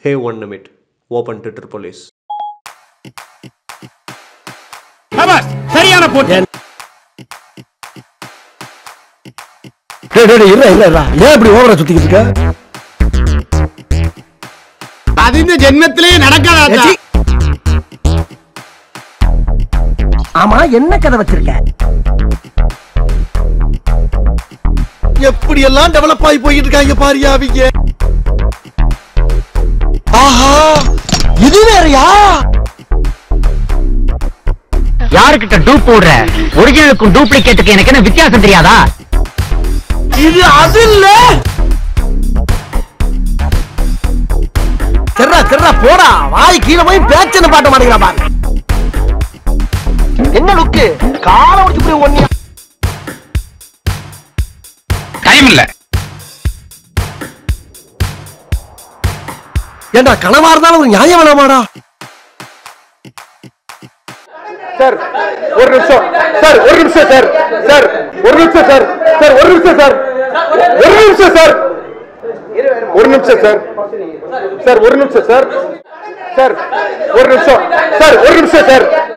Hey, one minute. Open Twitter police. சரியான போட்டு டேய் டேய் டேய், இருடா இருடா இருடா ஏன் இப்படி ஓவரா சுத்திக்கிட்டு இருக்க அது இந்த ஜென்மத்திலே நடக்காதா ஏச்சி. ஆமா என்ன கதை வச்சிருக்க எப்படி எல்லாம் டெவலப் ஆகி போயிட்டு இருக்காங்க பாரியா அவங்க ஆஹா இது வேறயா யாருக்கிட்ட டூப் போடுற ஒரிஜினலுக்கும் டூப்ளிகேட்டுக்கு எனக்கு என்ன வித்தியாசம் தெரியாதா இது அது இல்ல தெர்றா தெர்றா போடா வாய் கீழே போய் பேச்சனை பாட்ட மாட்டேங்கிறா பாரு என்ன லுக்கு காலை உடிச்சு போய் ஒன்னியா டைம் இல்ல ஏண்டா கனவா இருந்தாலும் ஒரு நியாயம் வேணாமாடா சார் ஒரு நிமிஷம் சார் ஒரு நிமிஷம் சார் சார் ஒரு நிமிஷம் சார் சார் ஒரு நிமிஷம் சார் ஒரு நிமிஷம் சார் ஒரு நிமிஷம் சார் சார் ஒரு நிமிஷம் சார் சார் ஒரு நிமிஷம் சார் ஒரு நிமிஷம் சார்